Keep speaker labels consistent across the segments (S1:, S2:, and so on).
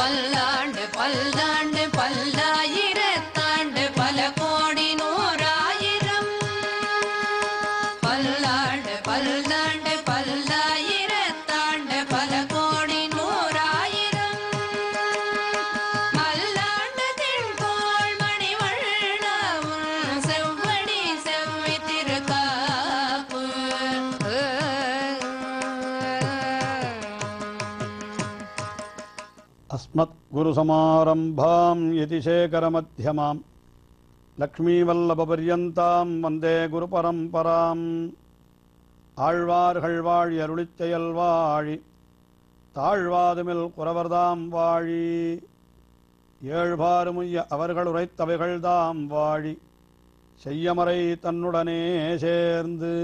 S1: பல்லாண்டு பல்லாண்டு பல்லாயிரத்தாண்டு பல கோடி நூறாயிரம் பல்லாண்டு பல்லாண்டு பல்லாயிரத்தாண்டு பல கோடி நூறாயிரம் மல்லாண்டு திண்கோள் மணிவண்ணமும் செவ்வடி செவ்வி திருக்காப்பு
S2: अस्मद्गुरुसमारम्भां यतिशेखरमध्यमां லக்ஷ்மீவல்லபபர்யந்தாம் வந்தே குருபரம்பராம் ஆழ்வார்கள் வாழி அருளிச் செயல் வாழி தாழ்வாதுமில் குறவர்தாம் வாழி ஏழ்பாறுமுய்ய அவர்கள் உரைத்தவைகள்தாம் வாழி செய்யமறை தன்னுடனே சேர்ந்து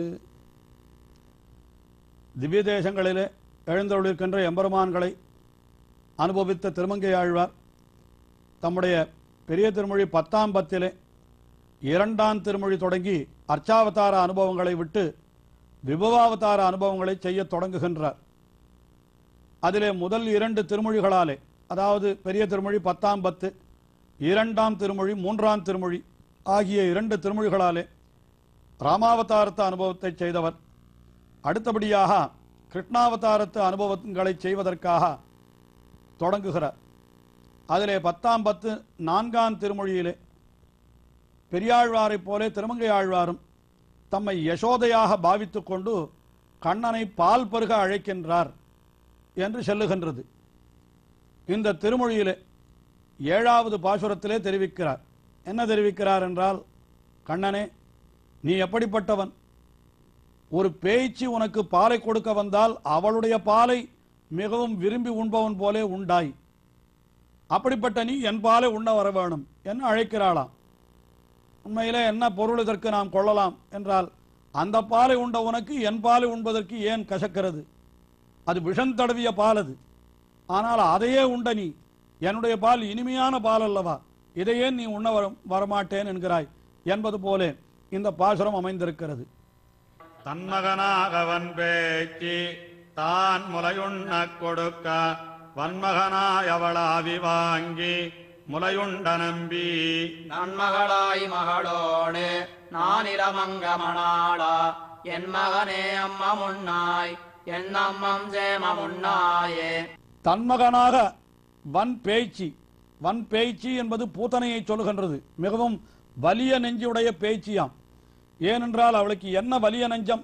S2: திவ்ய தேசங்களிலே எழுந்தருளிருக்கின்ற எம்பெருமான்களை அனுபவித்த திருமங்கை ஆழ்வார் தம்முடைய பெரிய திருமொழி பத்தாம் பத்திலே இரண்டாம் திருமொழி தொடங்கி அர்ச்சாவதார அனுபவங்களை விட்டு விபவாவதார அனுபவங்களை செய்யத் தொடங்குகின்றார் அதிலே முதல் இரண்டு திருமொழிகளாலே அதாவது பெரிய திருமொழி பத்தாம் பத்து இரண்டாம் திருமொழி மூன்றாம் திருமொழி ஆகிய இரண்டு திருமொழிகளாலே ராமாவதாரத்து அனுபவத்தை செய்தவர் அடுத்தபடியாக கிருஷ்ணாவதாரத்து அனுபவங்களை செய்வதற்காக தொடங்குகிறார் அதிலே பத்தாம் பத்து நான்காம் திருமொழியிலே பெரியாழ்வாரைப் போலே திருமங்கை ஆழ்வாரும் தம்மை யசோதையாக பாவித்துக் கொண்டு கண்ணனை பால் பருக அழைக்கின்றார் என்று சொல்லுகின்றது இந்த திருமொழியிலே ஏழாவது பாசுரத்திலே தெரிவிக்கிறார் என்ன தெரிவிக்கிறார் என்றால் கண்ணனே நீ எப்படிப்பட்டவன் ஒரு பேய்ச்சி உனக்கு பாலை கொடுக்க வந்தால் அவளுடைய பாலை மிகவும் விரும்பி உண்பவன் போலே உண்டாய் அப்படிப்பட்ட நீ என் பாலை உண்ண வர வேணும் என்று அழைக்கிறாளாம் உண்மையிலே என்ன பொருள் இதற்கு நாம் கொள்ளலாம் என்றால் அந்த பாலை உண்ட உனக்கு என் பாலை உண்பதற்கு ஏன் கசக்கிறது அது விஷம் தடவிய பால் அது ஆனால் அதையே உண்ட நீ என்னுடைய பால் இனிமையான பால் அல்லவா இதையே நீ உண்ண வர வரமாட்டேன் என்கிறாய் என்பது போலே இந்த பாசுரம் அமைந்திருக்கிறது
S3: தன்மகனாகவன் பேச்சு தான் முலையுண்ண கொடுக்க வன்மகனாயவளாவி வாங்கி முலையுண்ட நம்பி
S4: நன்மகளாய் மகளோடு நானிரமங்க மணாளா என் மகனே அம்மா முன்னாய் என் அம்மம் சேம முன்னாயே
S2: தன்மகனாக வன் பேய்ச்சி வன் பேய்ச்சி என்பது பூத்தனையை சொல்லுகின்றது மிகவும் வலிய நெஞ்சுடைய பேய்ச்சியாம் ஏனென்றால் அவளுக்கு என்ன வலிய நெஞ்சம்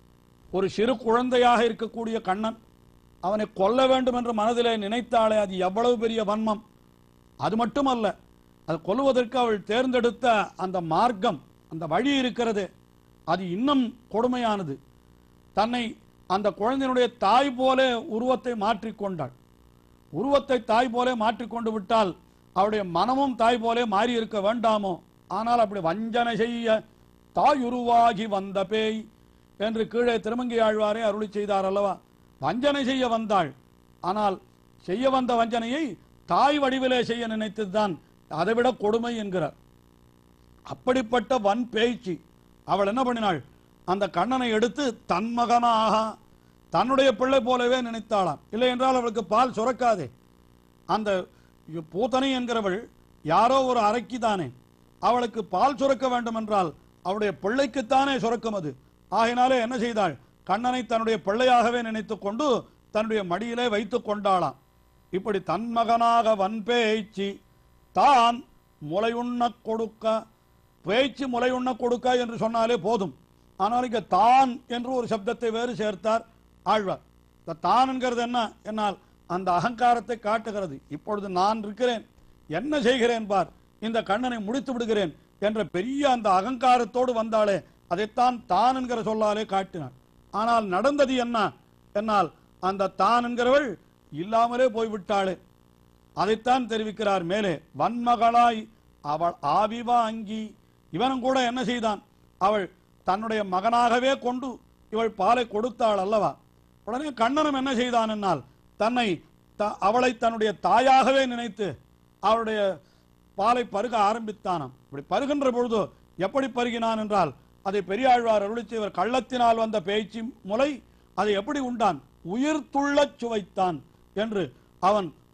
S2: ஒரு சிறு குழந்தையாக இருக்கக்கூடிய கண்ணன் அவனை கொல்ல வேண்டும் என்று மனதிலே நினைத்தாலே அது எவ்வளவு பெரிய வன்மம் அது மட்டுமல்ல அது கொல்லுவதற்கு அவள் தேர்ந்தெடுத்த அந்த மார்க்கம் அந்த வழி இருக்கிறது அது இன்னும் கொடுமையானது தன்னை அந்த குழந்தையினுடைய தாய் போல உருவத்தை மாற்றிக்கொண்டாள் உருவத்தை தாய் போலே மாற்றிக்கொண்டு விட்டால் அவருடைய மனமும் தாய் போலே மாறி இருக்க வேண்டாமோ ஆனால் அப்படி வஞ்சனை செய்ய தாய் உருவாகி வந்த பேய் என்று கீழே திருமங்கை ஆழ்வாரே அருளி செய்தார் அல்லவா வஞ்சனை செய்ய வந்தாள் ஆனால் செய்ய வந்த வஞ்சனையை தாய் வடிவிலே செய்ய நினைத்ததுதான் அதைவிட கொடுமை என்கிறார் அப்படிப்பட்ட வன் பேய்ச்சி அவள் என்ன பண்ணினாள் அந்த கண்ணனை எடுத்து தன் மகனாக தன்னுடைய பிள்ளை போலவே நினைத்தாளாம் இல்லை என்றால் அவளுக்கு பால் சுரக்காதே அந்த பூத்தனை என்கிறவள் யாரோ ஒரு அரைக்கி தானே அவளுக்கு பால் சுரக்க வேண்டும் என்றால் அவளுடைய பிள்ளைக்குத்தானே சுரக்கும் அது ஆகினாலே என்ன செய்தாள் கண்ணனை தன்னுடைய பிள்ளையாகவே நினைத்துக் கொண்டு தன்னுடைய மடியிலே வைத்துக் கொண்டாளாம் இப்படி தன் மகனாக வன் பேய்ச்சி தான் முளையுண்ண கொடுக்க பேச்சு முளையுண்ண கொடுக்க என்று சொன்னாலே போதும் ஆனால் இங்க தான் என்று ஒரு சப்தத்தை வேறு சேர்த்தார் ஆழ்வார் இந்த தான் என்கிறது என்ன என்னால் அந்த அகங்காரத்தை காட்டுகிறது இப்பொழுது நான் இருக்கிறேன் என்ன செய்கிறேன் பார் இந்த கண்ணனை முடித்து விடுகிறேன் என்ற பெரிய அந்த அகங்காரத்தோடு வந்தாளே அதைத்தான் தான் என்கிற சொல்லாலே காட்டினாள் ஆனால் நடந்தது என்ன என்னால் அந்த தான் என்கிறவள் இல்லாமலே போய்விட்டாளே அதைத்தான் தெரிவிக்கிறார் மேலே வன்மகளாய் அவள் ஆவி வாங்கி இவனும் கூட என்ன செய்தான் அவள் தன்னுடைய மகனாகவே கொண்டு இவள் பாலை கொடுத்தாள் அல்லவா உடனே கண்ணனும் என்ன செய்தான் என்னால் தன்னை த- அவளை தன்னுடைய தாயாகவே நினைத்து அவளுடைய பாலை பருக ஆரம்பித்தானாம் இப்படி பருகின்ற பொழுது எப்படி பருகினான் என்றால் அதை பெரியாழ்வார் அருளிச்செய்வர் கள்ளத்தினால் வந்த பேச்சு முலை அதை எப்படி உண்டான் உயிர் துள்ளச் சுவைத்தான் என்று அவன்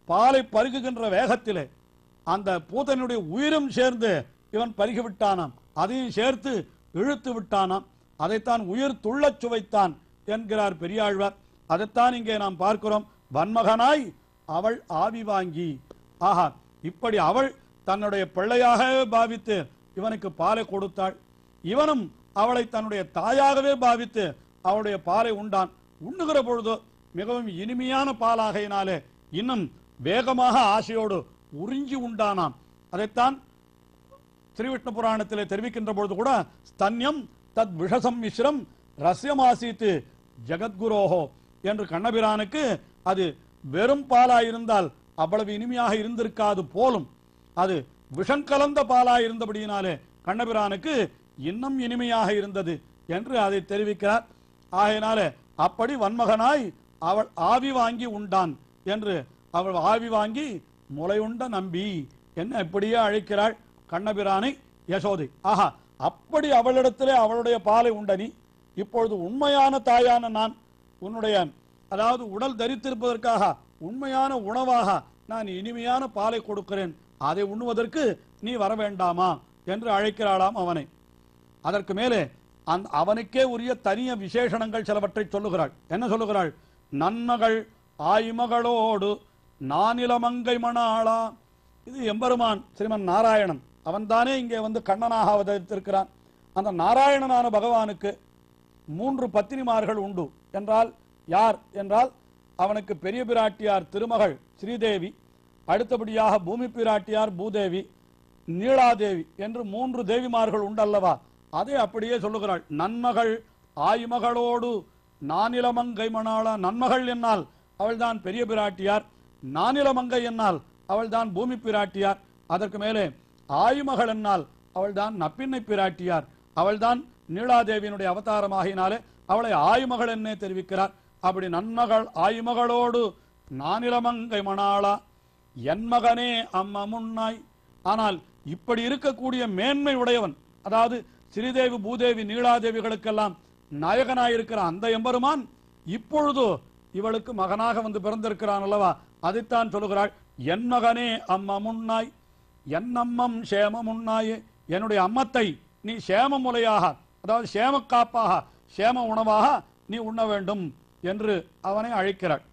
S2: பாலை பருகுகின்ற வேகத்திலே அந்த பூதனுடைய உயிரும் சேர்ந்து இவன் பருகி விட்டானாம் அதையும் சேர்த்து இழுத்து விட்டானாம் அதைத்தான் உயிர் துள்ளச் சுவைத்தான் என்கிறார் பெரியாழ்வார் அதைத்தான் இங்கே நாம் பார்க்கிறோம் வன்மகனாய் அவள் ஆவி வாங்கி ஆஹா இப்படி அவள் தன்னுடைய பிள்ளையாக பாவித்து இவனுக்கு பாலை கொடுத்தாள் இவனும் அவளை தன்னுடைய தாயாகவே பாவித்து அவளுடைய பாலை உண்டான் உண்ணுகிற பொழுதோ மிகவும் இனிமையான பாலாகையினாலே இன்னும் வேகமாக ஆசையோடு உறிஞ்சி உண்டானாம் அதைத்தான் ஸ்ரீவிஷ்ணு புராணத்திலே தெரிவிக்கின்ற பொழுது கூட ஸ்தன்யம் தத் விஷசம் மிஸ்ரம் ரஸ்யமாசித்து ஜெகத்குரோஹோ என்று கண்ணபிரானுக்கு அது வெறும் பாலாயிருந்தால் அவ்வளவு இனிமையாக இருந்திருக்காது போலும் அது விஷம் கலந்த பாலாய் இருந்தபடியினாலே கண்ணபிரானுக்கு இன்னும் இனிமையாக இருந்தது என்று அதை தெரிவிக்கிறார் ஆகையினாலே அப்படி வன்மகனாய் அவள் ஆவி வாங்கி உண்டான் என்று அவள் ஆவி வாங்கி முளையுண்ட நம்பி என்ன இப்படியே அழைக்கிறாள் கண்ணபிரானை யசோதை ஆஹா அப்படி அவளிடத்திலே அவளுடைய பாலை உண்ட நீ இப்பொழுது உண்மையான தாயான நான் உன்னுடைய அதாவது உடல் தரித்திருப்பதற்காக உண்மையான உணவாக நான் இனிமையான பாலை கொடுக்கிறேன் அதை உண்ணுவதற்கு நீ வர வேண்டாமா என்று அழைக்கிறாளாம் அவனை அதற்கு மேலே அந்த அவனுக்கே உரிய தனிய விசேஷணங்கள் சிலவற்றை சொல்லுகிறாள் என்ன சொல்லுகிறாள் நன்மகள் ஆய்மகளோடு நானிலமங்கை மணாளா இது எம்பெருமான் ஸ்ரீமன் நாராயணன் அவன்தானே இங்கே வந்து கண்ணனாக அவதரித்திருக்கிறான் அந்த நாராயணனான பகவானுக்கு மூன்று பத்தினிமார்கள் உண்டு என்றால் யார் என்றால் அவனுக்கு பெரிய பிராட்டியார் திருமகள் ஸ்ரீதேவி அடுத்தபடியாக பூமி பிராட்டியார் பூதேவி நீலாதேவி என்று மூன்று தேவிமார்கள் உண்டல்லவா அதை அப்படியே சொல்லுகிறாள் நன்மகள் ஆய்மகளோடு நானிலமங்கை மணாளா நன்மகள் என்னால் அவள்தான் பெரிய பிராட்டியார் நானிலமங்கை என்னால் அவள்தான் பூமி பிராட்டியார் அதற்கு மேலே ஆய்மகள் என்னால் அவள்தான் நப்பின்னை பிராட்டியார் அவள்தான் நீலாதேவியினுடைய அவதாரமாகினாலே அவளை ஆய்மகள் என்னே தெரிவிக்கிறார் அப்படி நன்மகள் ஆய்மகளோடு நானிலமங்கை மணாளா என் மகனே அம்ம முன்னாய் ஆனால் இப்படி இருக்கக்கூடிய மேன்மை உடையவன் அதாவது ஸ்ரீதேவி பூதேவி நீலாதேவிகளுக்கெல்லாம் நாயகனாயிருக்கிற அந்த எம்பெருமான் இப்பொழுது இவளுக்கு மகனாக வந்து பிறந்திருக்கிறான் அல்லவா அதைத்தான் சொல்லுகிறாள் என் மகனே அம்ம முன்னாய் என் அம்மம் சேம முன்னாயே என்னுடைய அம்மத்தை நீ சேம முலையாக அதாவது சேம காப்பாக சேம உணவாக நீ உண்ண வேண்டும் என்று அவனை அழைக்கிறாள்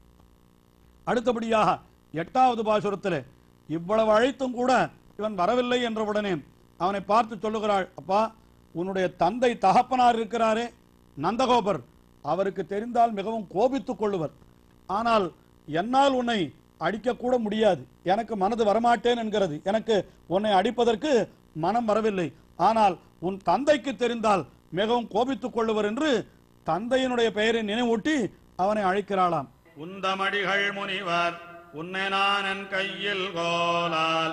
S2: அடுத்தபடியாக எட்டாவது பாசுரத்திலே இவ்வளவு அழைத்தும் கூட இவன் வரவில்லை என்றவுடனே அவனை பார்த்து சொல்லுகிறாள் அப்பா உன்னுடைய தந்தை தகப்பனார் இருக்கிறாரே நந்தகோபர் அவருக்கு தெரிந்தால் மிகவும் கோபித்துக் கொள்ளுவர் ஆனால் என்னால் உன்னை அடிக்கக்கூட முடியாது எனக்கு மனது வரமாட்டேன் என்கிறது எனக்கு உன்னை அடிப்பதற்கு மனம் வரவில்லை ஆனால் உன் தந்தைக்கு தெரிந்தால் மிகவும் கோபித்துக் கொள்ளுவர் என்று தந்தையினுடைய பெயரை நினைவூட்டி அவனை அழைக்கிறாளாம்
S3: உந்தமடிகள் முனிவர் உன்னை நான் என் கையில் கோலால்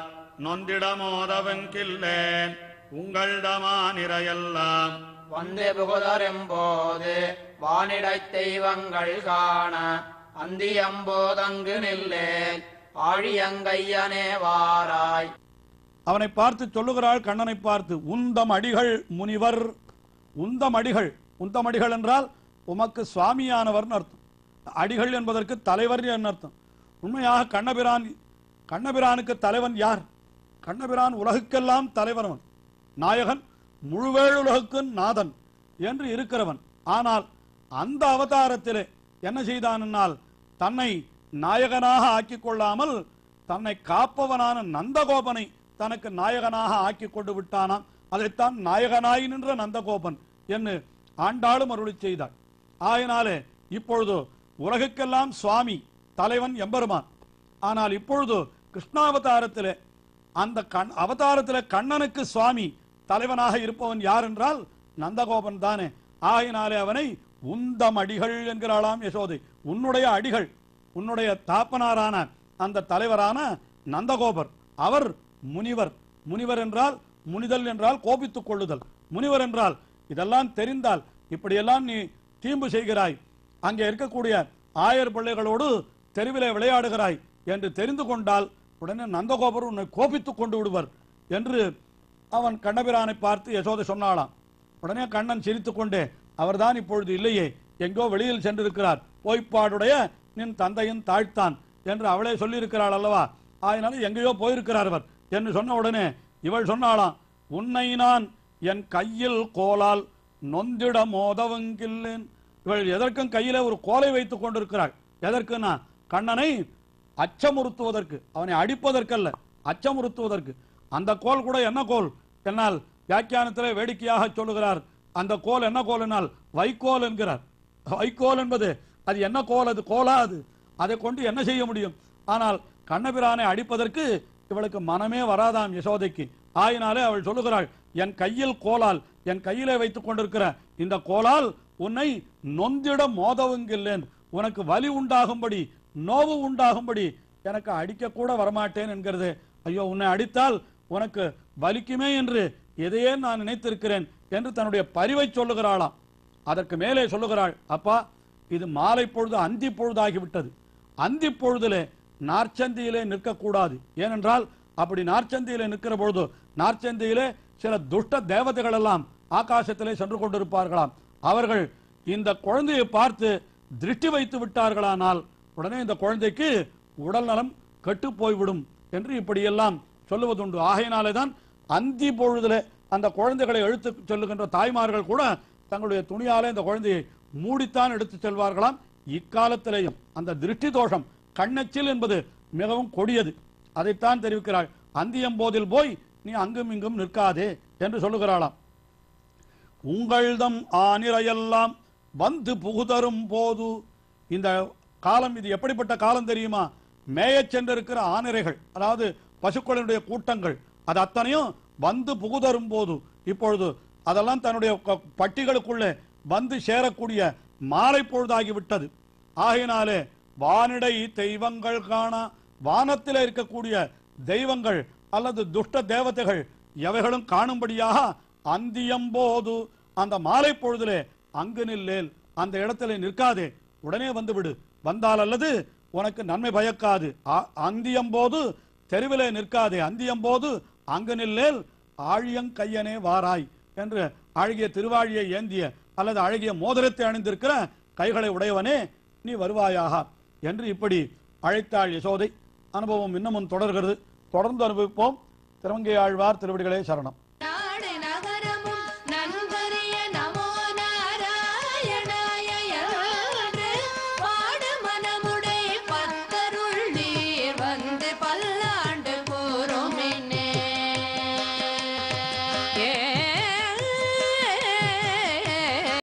S3: நொந்திடமோதவங்கில்லேன் உங்கள்தமானிரையெல்லாம்
S4: வந்து புகுதரும்போது வானிடைத் தெய்வங்கள் காண அந்தியம்போதங்கு நில்லேன் ஆழியங்கையனே வாராய்
S2: அவனை பார்த்து சொல்லுகிறாள் கண்ணனை பார்த்து உந்தம் அடிகள் முனிவர் உந்தம் அடிகள் உந்தம் அடிகள் என்றால் உமக்கு சுவாமியானவர்னு அர்த்தம் அடிகள் என்பதற்கு தலைவர் என்று அர்த்தம் உண்மையாக கண்ணபிரான் கண்ணபிரானுக்கு தலைவன் யார் கண்ணபிரான் உலகுக்கெல்லாம் தலைவனவன் நாயகன் முழுவேழ் உலகுக்கு நாதன் என்று இருக்கிறவன் ஆனால் அந்த அவதாரத்திலே என்ன செய்தானால் தன்னை நாயகனாக ஆக்கிக் கொள்ளாமல் தன்னை காப்பவனான நந்தகோபனை தனக்கு நாயகனாக ஆக்கிக் கொண்டு விட்டானாம் அதைத்தான் நாயகனாய் நின்ற நந்தகோபன் என்று ஆண்டாளும் அருளி செய்தாள் ஆயினாலே இப்பொழுது உலகுக்கெல்லாம் சுவாமி தலைவன் எம்பெருமான் ஆனால் இப்பொழுது கிருஷ்ணாவதாரத்திலே அந்த கண் அவதாரத்திலே கண்ணனுக்கு சுவாமி தலைவனாக இருப்பவன் யார் என்றால் நந்தகோபன் தானே ஆகினாலே அவனை உந்தம் அடிகள் என்கிறாளாம் யசோதை உன்னுடைய அடிகள் உன்னுடைய தாப்பனாரான அந்த தலைவரான நந்தகோபர் அவர் முனிவர் முனிவர் என்றால் முனிதல் என்றால் கோபித்துக் கொள்ளுதல் முனிவர் என்றால் இதெல்லாம் தெரிந்தால் இப்படியெல்லாம் நீ தீம்பு செய்கிறாய் அங்கே இருக்கக்கூடிய ஆயர் பிள்ளைகளோடு தெருவிலே விளையாடுகிறாய் என்று தெரிந்து கொண்டால் உடனே நந்தகோபர் உன்னை கோபித்துக் கொண்டு விடுவர் என்று அவன் கண்ணபிரானை பார்த்து யசோதை சொன்னாளாம் உடனே கண்ணன் சிரித்துக் கொண்டே அவர்தான் இப்பொழுது இல்லையே எங்கோ வெளியில் சென்றிருக்கிறார் போய்ப்பாடுடைய நின் தந்தையின் தாழ்த்தான் என்று அவளே சொல்லியிருக்கிறாள் அல்லவா ஆயினால எங்கேயோ போயிருக்கிறார் அவர் என்று சொன்ன உடனே இவள் சொன்னாளாம் உன்னை நான் என் கையில் கோலால் நொந்திட மோதவங்கில்லேன் இவள் எதற்கும் கையில ஒரு கோலை வைத்துக் கொண்டிருக்கிறாள் எதற்குன்னா கண்ணனை அச்சமுறுத்துவதற்கு அவனை அடிப்பதற்கல்ல அச்சமுறுத்துவதற்கு அந்த கோல் கூட என்ன கோல் என்னால் வியாக்கியானத்திலே வேடிக்கையாக சொல்லுகிறார் அந்த கோல் என்ன கோல் என்னால் வைக்கோல் என்கிறார் வைக்கோல் என்பது அது என்ன கோல் அது கோலா அது அதை கொண்டு என்ன செய்ய முடியும் ஆனால் கண்ணபிரானை அடிப்பதற்கு இவளுக்கு மனமே வராதாம் யசோதைக்கு ஆயினாலே அவள் சொல்லுகிறாள் என் கையில் கோலால் என் கையிலே வைத்துக் கொண்டிருக்கிற இந்த கோலால் உன்னை நொந்திட மோதவுங்கில்லேன் உனக்கு வலி உண்டாகும்படி நோவு உண்டாகும்படி எனக்கு அடிக்க கூட வரமாட்டேன் என்கிறது ஐயோ உன்னை அடித்தால் உனக்கு வலிக்குமே என்று எதையே நான் நினைத்திருக்கிறேன் என்று தன்னுடைய பரிவை சொல்லுகிறாளாம் அதற்கு மேலே சொல்லுகிறாள் அப்பா இது மாலை பொழுது அந்தி பொழுதாகிவிட்டது அந்தி பொழுதிலே நார்ச்சந்தியிலே நிற்கக்கூடாது ஏனென்றால் அப்படி நார்ச்சந்தியிலே நிற்கிற பொழுது நார்ச்சந்தியிலே சில துஷ்ட தேவதைகள் எல்லாம் ஆகாசத்திலே சென்று கொண்டிருப்பார்களாம் அவர்கள் இந்த குழந்தையை பார்த்து திருஷ்டி வைத்து விட்டார்களானால் உடனே இந்த குழந்தைக்கு உடல் நலம் கெட்டு போய்விடும் என்று இப்படியெல்லாம் சொல்லுவதுண்டு ஆகையினாலே தான் அந்தி பொழுதிலே அந்த குழந்தைகளை எழுத்து சொல்லுகின்ற தாய்மார்கள் கூட தங்களுடைய துணியாலே இந்த குழந்தையை மூடித்தான் எடுத்து செல்வார்களாம் இக்காலத்திலேயும் அந்த திருஷ்டி தோஷம் கண்ணெச்சில் என்பது மிகவும் கொடியது அதைத்தான் தெரிவிக்கிறாள் அந்தியம் போதில் போய் நீ அங்கும் இங்கும் நிற்காதே என்று சொல்லுகிறாளாம் உங்கள்தம் ஆனிரையெல்லாம் வந்து புகுதரும் போது இந்த காலம் இது எப்படிப்பட்ட காலம் தெரியுமா மேயச் சென்றிருக்கிற ஆனிரைகள் அதாவது பசுக்களினுடைய கூட்டங்கள் அது அத்தனையும் வந்து புகுதரும் போது இப்பொழுது அதெல்லாம் தன்னுடைய க- பட்டிகளுக்குள்ளே வந்து சேரக்கூடிய மாலை பொழுதாகிவிட்டது ஆகையினாலே வானிடை தெய்வங்கள் காணா வானத்திலே இருக்கக்கூடிய தெய்வங்கள் அல்லது துஷ்ட தேவதைகள் எவைகளும் காணும்படியாக அந்தியம்போது அந்த மாலை பொழுதிலே அங்கு நில்லேல் அந்த இடத்திலே நிற்காதே உடனே வந்து விடு வந்தால் அல்லது உனக்கு நன்மை பயக்காது அ- அந்தியம்போது தெருவிலே நிற்காதே அந்தியம்போது அங்கு நில்லேல் ஆழியங்கையனே வாராய் என்று அழகிய திருவாழியை ஏந்திய அல்லது அழகிய மோதிரத்தை அணிந்திருக்கிற கைகளை உடையவனே நீ வருவாயாக என்று இப்படி அழைத்தாள் யசோதை அனுபவம் இன்னமும் தொடர்கிறது தொடர்ந்து அனுபவிப்போம் திருவங்கை ஆழ்வார் திருவடிகளே சரணம்